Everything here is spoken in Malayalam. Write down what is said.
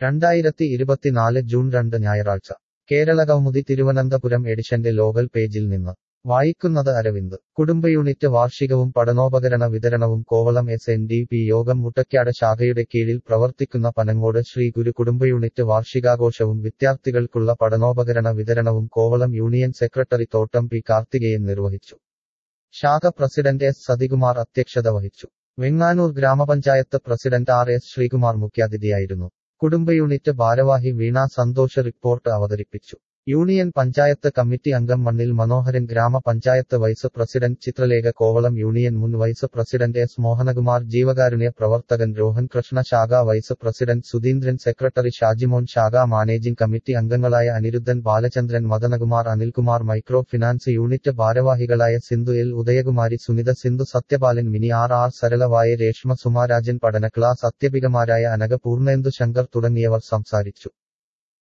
രണ്ടായിരത്തി ഇരുപത്തിനാല് ജൂൺ രണ്ട് ഞായറാഴ്ച കേരളകൗമുദി തിരുവനന്തപുരം എഡിഷന്റെ ലോകൽ പേജിൽ നിന്ന് വായിക്കുന്നത് അരവിന്ദ് കുടുംബ യൂണിറ്റ് വാർഷികവും പഠനോപകരണ വിതരണവും Kovalam S N D P Yogam Muttakkad ശാഖയുടെ കീഴിൽ പ്രവർത്തിക്കുന്ന പനങ്ങോട് ശ്രീ ഗുരു കുടുംബ യൂണിറ്റ് വാർഷികാഘോഷവും വിദ്യാർത്ഥികൾക്കുള്ള പഠനോപകരണ വിതരണവും Kovalam union secretary Thottam P Karthikeyan നിർവഹിച്ചു ശാഖ പ്രസിഡന്റ് എസ് സതികുമാർ അധ്യക്ഷത വഹിച്ചു വെങ്ങാനൂർ ഗ്രാമപഞ്ചായത്ത് പ്രസിഡന്റ് ആർ എസ് ശ്രീകുമാർ മുഖ്യാതിഥിയായിരുന്നു കുടുംബ യൂണിറ്റ് ഭാരവാഹി വീണ സന്തോഷ് റിപ്പോർട്ട് അവതരിപ്പിച്ചു യൂണിയൻ പഞ്ചായത്ത് കമ്മിറ്റി അംഗം മണ്ണിൽ മനോഹരൻ ഗ്രാമപഞ്ചായത്ത് vice president Chithralekha Kovalam union മുൻ വൈസ് പ്രസിഡന്റ് എസ് മോഹനകുമാർ ജീവകാരുണ്യ പ്രവർത്തകൻ രോഹൻ കൃഷ്ണ ശാഖ vice president Sudheendran secretary Shajimon ശാഖ മാനേജിംഗ് കമ്മിറ്റി അംഗങ്ങളായ Aniruddhan Balachandran Madanakumar Anilkumar micro finance unit ഭാരവാഹികളായ Sindhu L Udayakumari Sunitha Sindhu Sathyapalan Mini R R സരളവായ രേഷ്മ സുമാരാജൻ പഠന ക്ലാസ് അധ്യാപികമാരായ അനഘ പൂർണ്ണേന്ദു ശങ്കർ തുടങ്ങിയവർ സംസാരിച്ചു